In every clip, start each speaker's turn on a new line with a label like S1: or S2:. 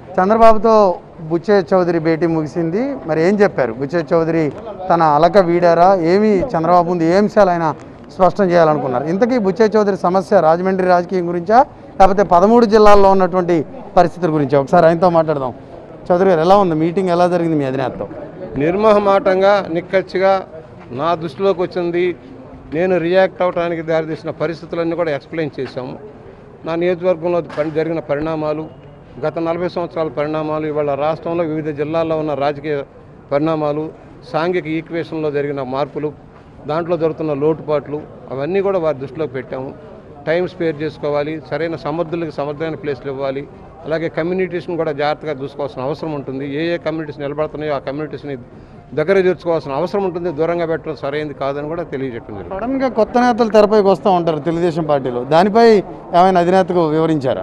S1: చంద్రబాబుతో బుచ్చే చౌదరి భేటీ ముగిసింది మరి ఏం చెప్పారు బుచ్చే చౌదరి తన అలక వీడారా ఏమి చంద్రబాబు ముందు ఏ అంశాలు ఆయన స్పష్టం చేయాలనుకున్నారు ఇంతకీ బుచ్చే చౌదరి సమస్య రాజమండ్రి రాజకీయం గురించా లేకపోతే పదమూడు జిల్లాల్లో ఉన్నటువంటి పరిస్థితుల గురించి ఒకసారి ఆయనతో మాట్లాడదాం చౌదరి గారు ఎలా ఉంది మీటింగ్ ఎలా జరిగింది మీ అధినేతతో
S2: నిర్మహమాటంగా నిక్కచ్చిగా నా దృష్టిలోకి వచ్చింది నేను రియాక్ట్ అవడానికి దారితీసిన పరిస్థితులన్నీ కూడా ఎక్స్ప్లెయిన్ చేశాము నా నియోజకవర్గంలో పని జరిగిన పరిణామాలు గత నలభై సంవత్సరాల పరిణామాలు ఇవాళ రాష్ట్రంలో వివిధ జిల్లాల్లో ఉన్న రాజకీయ పరిణామాలు సాంఘిక ఈక్వేషన్లో జరిగిన మార్పులు దాంట్లో జరుగుతున్న లోటుపాట్లు అవన్నీ కూడా వారి దృష్టిలోకి పెట్టాము టైం స్పేర్ చేసుకోవాలి సరైన సమర్థులకు సమర్థమైన ప్లేస్లు ఇవ్వాలి అలాగే కమ్యూనిటీస్ని కూడా జాగ్రత్తగా చూసుకోవాల్సిన అవసరం ఉంటుంది ఏ ఏ కమ్యూనిటీస్ నిలబడుతున్నాయో ఆ కమ్యూనిటీస్ని దగ్గర చేర్చుకోవాల్సిన అవసరం ఉంటుంది దూరంగా పెట్టడం సరైనది కాదని కూడా తెలియజెప్పడం జరిగింది
S1: సడన్గా కొత్త నేతలు తెరపైకి వస్తూ ఉంటారు తెలుగుదేశం పార్టీలో దానిపై ఏమైనా అధినేతకు వివరించారా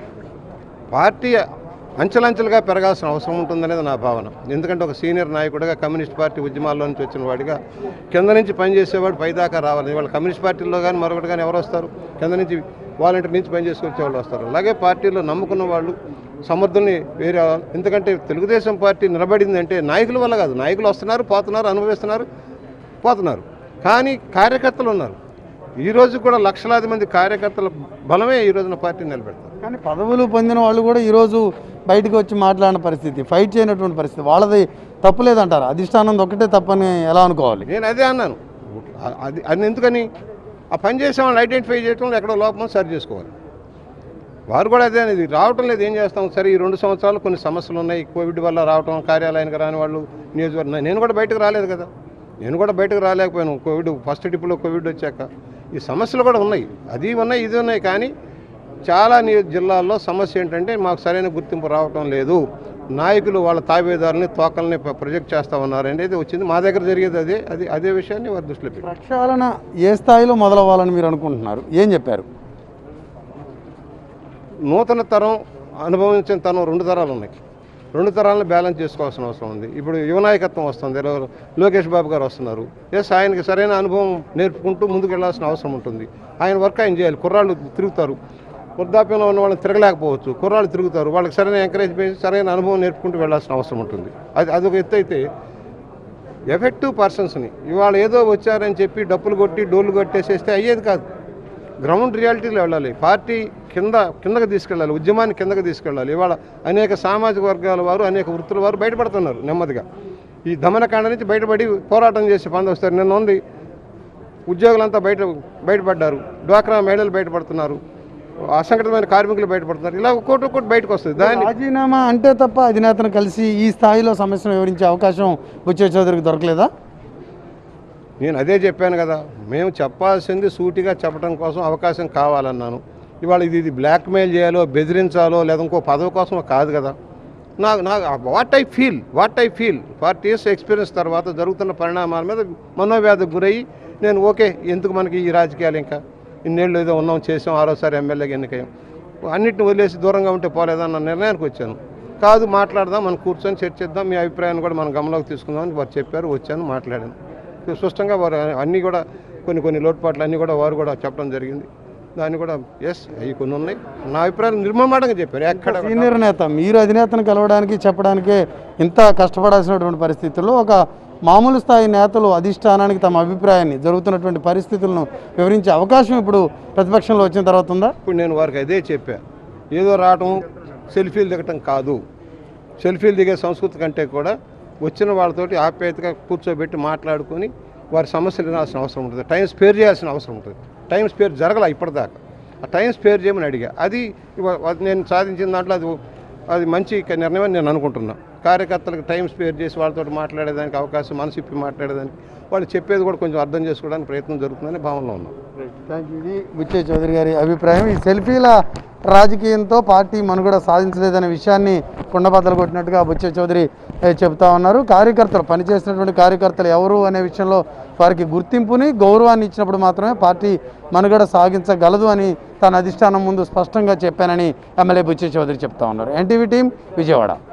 S2: పార్టీ అంచెలంచెలుగా పెరగాల్సిన అవసరం ఉంటుందనేది నా భావన ఎందుకంటే ఒక సీనియర్ నాయకుడిగా కమ్యూనిస్ట్ పార్టీ ఉద్యమాల్లో నుంచి వచ్చిన వాడిగా కింద నుంచి పనిచేసేవాడు పైదాకా రావాలి ఇవాళ కమ్యూనిస్ట్ పార్టీలో కానీ మరొకటి కానీ ఎవరు వస్తారు కింద నుంచి వాలంటీర్ నుంచి పని చేసుకొచ్చే వాళ్ళు వస్తారు అలాగే పార్టీలో నమ్ముకున్న వాళ్ళు సమర్థుల్ని వేరే ఎందుకంటే తెలుగుదేశం పార్టీ నిలబడిందంటే నాయకుల వల్ల కాదు నాయకులు వస్తున్నారు పోతున్నారు అనుభవిస్తున్నారు పోతున్నారు కానీ కార్యకర్తలు ఉన్నారు ఈ రోజు కూడా లక్షలాది మంది కార్యకర్తల బలమే ఈ రోజున పార్టీ నిలబెడతారు
S1: కానీ పదవులు పొందిన వాళ్ళు కూడా ఈరోజు బయటకు వచ్చి మాట్లాడిన పరిస్థితి ఫైట్ చేయనటువంటి పరిస్థితి వాళ్ళది తప్పు లేదంటారు అధిష్టానం ఒకటే తప్పని ఎలా అనుకోవాలి
S2: నేను అదే అన్నాను అ- అది అది ఎందుకని ఆ పని చేసే వాళ్ళని ఐడెంటిఫై చేయడంలో ఎక్కడో లోపం సరి చేసుకోవాలి వారు కూడా అదే అనేది రావటం లేదు ఏం చేస్తాం సరే ఈ రెండు సంవత్సరాలు కొన్ని సమస్యలు ఉన్నాయి కోవిడ్ వల్ల రావటం కార్యాలయానికి రాని వాళ్ళు నియోజకవర్గం నేను కూడా బయటకు రాలేదు కదా నేను కూడా బయటకు రాలేకపోయాను కోవిడ్ ఫస్ట్ డిప్లో కోవిడ్ వచ్చాక ఈ సమస్యలు కూడా ఉన్నాయి అది ఉన్నాయి ఇది ఉన్నాయి కానీ చాలా నియో జిల్లాల్లో సమస్య ఏంటంటే మాకు సరైన గుర్తింపు రావటం లేదు నాయకులు వాళ్ళ తాబేదారుని తోకల్ని ప్ర- ప్రొజెక్ట్ చేస్తూ ఉన్నారు అనేది వచ్చింది మా దగ్గర జరిగేది అదే అది అదే విషయాన్ని వారి దృష్టిలో పెట్టారు
S1: ప్రక్షాళన ఏ స్థాయిలో మొదలవ్వాలని మీరు అనుకుంటున్నారు ఏం చెప్పారు
S2: నూతన తరం అనుభవించిన తరం రెండు తరాలు ఉన్నాయి రెండు తరాలను బ్యాలెన్స్ చేసుకోవాల్సిన అవసరం ఉంది ఇప్పుడు యువ నాయకత్వం వస్తుంది లో- లోకేష్ బాబు గారు వస్తున్నారు ఎస్ ఆయనకి సరైన అనుభవం నేర్పుకుంటూ ముందుకు వెళ్ళాల్సిన అవసరం ఉంటుంది ఆయన వర్క్ ఆయన చేయాలి కుర్రాళ్ళు తిరుగుతారు వృద్ధాప్యంలో ఉన్న వాళ్ళని తిరగలేకపోవచ్చు కుర్రాళ్ళు తిరుగుతారు వాళ్ళకి సరైన ఎంకరేజ్ చేసి సరైన అనుభవం నేర్పుకుంటూ వెళ్ళాల్సిన అవసరం ఉంటుంది అది అదొక ఎత్తు అయితే ఎఫెక్టివ్ పర్సన్స్ని ఇవాళ ఏదో వచ్చారని చెప్పి డప్పులు కొట్టి డోర్లు కొట్టేసేస్తే అయ్యేది కాదు గ్రౌండ్ రియాలిటీలో వెళ్ళాలి పార్టీ కింద కిందకి తీసుకెళ్ళాలి ఉద్యమాన్ని కిందకి తీసుకెళ్ళాలి ఇవాళ అనేక సామాజిక వర్గాల వారు అనేక వృత్తుల వారు బయటపడుతున్నారు నెమ్మదిగా ఈ దమనకాండ నుంచి బయటపడి పోరాటం చేసే పని వస్తారు నిన్న ఉంది ఉద్యోగులంతా బయట బయటపడ్డారు డ్వాక్రా మహిళలు బయటపడుతున్నారు అసంఘటితమైన కార్మికులు బయటపడుతున్నారు ఇలా ఒక్కోటి ఒక్కోటి బయటకు వస్తుంది దాన్ని
S1: రాజీనామా అంటే తప్ప అధినేతను కలిసి ఈ స్థాయిలో సమస్యను వివరించే అవకాశం బుచ్చే చౌదరికి దొరకలేదా
S2: నేను అదే చెప్పాను కదా మేము చెప్పాల్సింది సూటిగా చెప్పడం కోసం అవకాశం కావాలన్నాను ఇవాళ ఇది ఇది బ్లాక్మెయిల్ చేయాలో బెదిరించాలో లేదా ఇంకో పదవి కోసం కాదు కదా నాకు నాకు what I feel what I feel forty years experience తర్వాత జరుగుతున్న పరిణామాల మీద మనోవ్యాధికి గురయ్యి నేను ఓకే ఎందుకు మనకి ఈ రాజకీయాలు ఇంకా ఇన్నేళ్ళు ఏదో ఉన్నాం చేసాం ఆరోసారి ఎమ్మెల్యేగా ఎన్నికయ్యాం అన్నిటిని వదిలేసి దూరంగా ఉంటే పోలేదన్న నిర్ణయానికి వచ్చాను కాదు మాట్లాడదాం మనం కూర్చొని చర్చిద్దాం మీ అభిప్రాయాన్ని కూడా మనం గమనంలోకి తీసుకుందామని వారు చెప్పారు వచ్చాను మాట్లాడాను స్పష్టంగా వారు అన్నీ కూడా కొన్ని కొన్ని లోటుపాట్లు అన్నీ కూడా వారు కూడా చెప్పడం జరిగింది దాన్ని కూడా ఎస్ అవి కొన్ని ఉన్నాయి నా అభిప్రాయం నిర్మమాటంగా చెప్పారు ఎక్కడ
S1: సీనియర్ నేత మీరు అధినేతను కలవడానికి చెప్పడానికే ఇంత కష్టపడాల్సినటువంటి పరిస్థితుల్లో ఒక మామూలు స్థాయి నేతలు అధిష్టానానికి తమ అభిప్రాయాన్ని జరుగుతున్నటువంటి పరిస్థితులను వివరించే అవకాశం ఇప్పుడు ప్రతిపక్షంలో వచ్చిన తర్వాత ఉందా
S2: ఇప్పుడు నేను వారికి అదే చెప్పా ఏదో రావటం సెల్ఫీలు దిగటం కాదు సెల్ఫీలు దిగే సంస్కృతి కంటే కూడా వచ్చిన వాళ్ళతోటి ఆప్యాయతగా కూర్చోబెట్టి మాట్లాడుకొని వారి సమస్యలు వినాల్సిన అవసరం ఉంటుంది టైం స్పేర్ చేయాల్సిన అవసరం ఉంటుంది టైం స్పేర్ జరగల ఇప్పటిదాకా ఆ టైం స్పేర్ చేయమని అడిగా అది ఇవ- అది నేను సాధించిన దాంట్లో అది అది మంచి నిర్ణయం అని నేను అనుకుంటున్నా కార్యకర్తలకు టైం స్పేర్ చేసి వాళ్ళతో మాట్లాడేదానికి అవకాశం మనసు ఇప్పి మాట్లాడేదానికి వాళ్ళు చెప్పేది కూడా కొంచెం అర్థం చేసుకోవడానికి ప్రయత్నం జరుగుతుందని భావనలో ఉన్నాం
S1: థ్యాంక్ యూ ఇది బుచ్చే చౌదరి గారి అభిప్రాయం ఈ సెల్ఫీల రాజకీయంతో పార్టీ మనుగడ సాధించలేదనే విషయాన్ని కుండబద్దలు కొట్టినట్టుగా బుచ్చే చౌదరి ఏ, చెబుతా ఉన్నారు కార్యకర్తలు పనిచేసినటువంటి కార్యకర్తలు ఎవరు అనే విషయంలో వారికి గుర్తింపుని గౌరవాన్ని ఇచ్చినప్పుడు మాత్రమే పార్టీ మనుగడ సాగించగలదు అని తన అధిష్టానం ముందు స్పష్టంగా చెప్పానని ఎమ్మెల్యే బుచ్చే చౌదరి చెప్తా ఉన్నారు ఎన్టీవీ టీం విజయవాడ